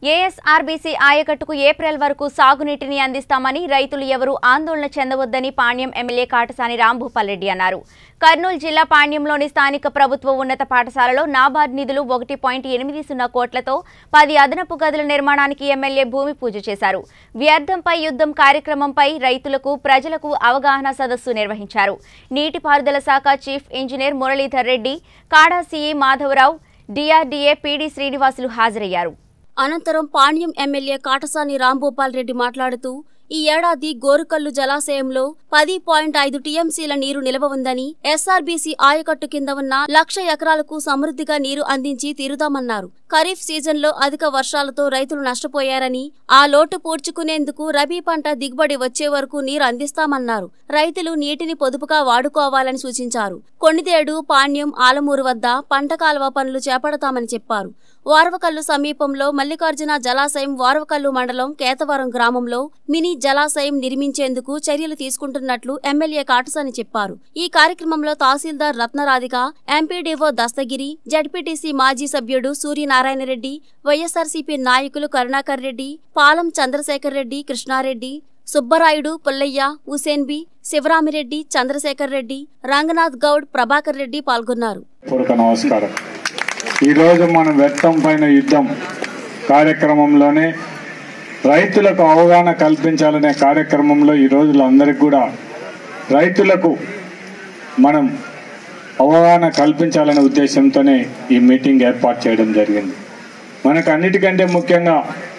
ఏఎస్ఆర్బీసీ ఆయకట్టుకు ఏప్రిల్ వరకు సాగునీటిని అందిస్తామని రైతులు ఎవరూ ఆందోళన చెందవద్దని పాణ్యం ఎమ్మెల్యే కాటసాని రాంభూపాల్ రెడ్డి అన్నారు కర్నూలు జిల్లా పాణ్యంలోని స్థానిక ప్రభుత్వ ఉన్నత పాఠశాలలో నాబార్డ్ నిధులు ఒకటి పాయింట్ ఎనిమిది సున్నా కోట్లతో పది అదనపు గదుల నిర్మాణానికి ఎమ్మెల్యే భూమి పూజ చేశారు వ్యర్థంపై యుద్ధం కార్యక్రమంపై రైతులకు ప్రజలకు అవగాహన సదస్సు నిర్వహించారు నీటిపారుదల శాఖ chief engineer Muralidhar Reddy KADA CE Madhavarao DRDA PD Srinivasulu హాజరయ్యారు అనంతరం పాణ్యం ఎమ్మెల్యే కాటసాని రాంభూపాల్ రెడ్డి మాట్లాడుతూ ఈ ఏడాది గోరుకల్లు జలాశయంలో పది పాయింట్ ఐదు టీఎంసీల నీరు నిలవ ఉందని ఎస్ఆర్బీసీ ఆయకట్టు కింద ఉన్న లక్ష ఎకరాలకు సమృద్ధిగా నీరు అందించి తీరుదామన్నారు ఖరీఫ్ సీజన్లో అధిక వర్షాలతో రైతులు నష్టపోయారని ఆ లోటు పూడ్చుకునేందుకు రబీ పంట దిగుబడి వచ్చే వరకు నీరు అందిస్తామన్నారు రైతులు నీటిని పొదుపుగా వాడుకోవాలని సూచించారు కొణిదేడు పాణ్యం ఆలమూరు వద్ద పంట కాలువ పనులు చేపడతామని చెప్పారు వారవకల్లు సమీపంలో మల్లికార్జున జలాశయం వారవకల్లు మండలం కేతవరం గ్రామంలో మినీ జలాశయం నిర్మించేందుకు చర్యలు తీసుకుంటున్నట్లు ఎమ్మెల్యే కాటసాని చెప్పారు ఈ కార్యక్రమంలో తహసీల్దార్ రత్నరాధిక ఎంపీడీఓ దస్తగిరి జడ్పీటీసీ మాజీ సభ్యుడు సూర్యనారాయణరెడ్డి వైఎస్ఆర్సీపీ నాయకులు కరుణాకర్ రెడ్డి పాలం చంద్రశేఖర్ రెడ్డి కృష్ణారెడ్డి సుబ్బరాయుడు పుల్లయ్య హుసేన్ బి శివరామిరెడ్డి చంద్రశేఖర్ రెడ్డి రంగనాథ్ గౌడ్ ప్రభాకర్ రెడ్డి పాల్గొన్నారు పూర్వక నమస్కారం ఈరోజు మనం వ్యక్తం పైన యుద్ధం కార్యక్రమంలోనే రైతులకు అవగాహన కల్పించాలనే కార్యక్రమంలో ఈ రోజులు అందరికి కూడా రైతులకు మనం అవగాహన కల్పించాలనే ఉద్దేశంతోనే ఈ మీటింగ్ ఏర్పాటు చేయడం జరిగింది మనకు అన్నిటికంటే ముఖ్యంగా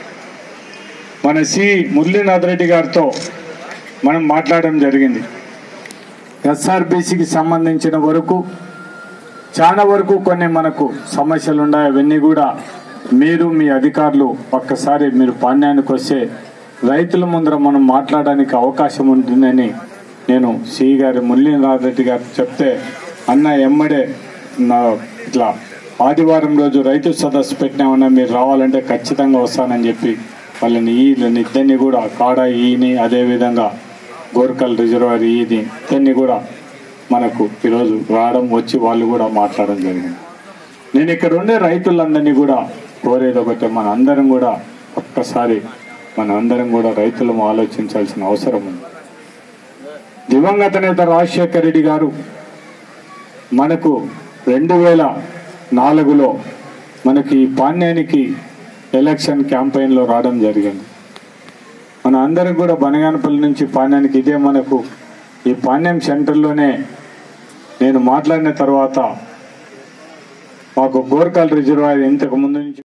మన సి మురళీనాథ్ రెడ్డి గారితో మనం మాట్లాడడం జరిగింది ఎస్ఆర్బిసికి సంబంధించిన వరకు చాలా వరకు కొన్ని మనకు సమస్యలు ఉన్నాయి అవన్నీ కూడా మీరు మీ అధికారులు ఒక్కసారి మీరు పాణ్యానికి వస్తే రైతుల ముందర మనం మాట్లాడడానికి అవకాశం ఉంటుందని నేను సి గారి మురళీనాథ్ రెడ్డి గారు చెప్తే అన్న ఎమ్మడే నా ఇట్లా ఆదివారం రోజు రైతు సదస్సు పెట్టినామన్నా మీరు రావాలంటే ఖచ్చితంగా వస్తానని చెప్పి వాళ్ళని వీళ్ళని ఇద్దరిని కూడా కాడ ఈని అదేవిధంగా గోర్కల్ రిజర్వాయర్ ఈది ఇద్దరిని కూడా మనకు ఈరోజు రావడం వచ్చి వాళ్ళు కూడా మాట్లాడడం జరిగింది నేను ఇక్కడ ఉండే రైతులందరినీ కూడా కోరేది ఒకటే మన అందరం కూడా ఒక్కసారి మన అందరం కూడా రైతులం ఆలోచించాల్సిన అవసరం ఉంది దివంగత నేత రాజశేఖర రెడ్డి గారు మనకు రెండు వేల నాలుగులో మనకి ఈ పాణ్యానికి ఎలక్షన్ క్యాంపెయిన్లో రావడం జరిగింది మన అందరం కూడా బనగానపల్లి నుంచి పాణ్యానికి ఇదే మనకు ఈ పాణ్యం సెంటర్లోనే నేను మాట్లాడిన తర్వాత మాకు గోర్కల్ రిజర్వాయర్ ఇంతకు ముందు నుంచి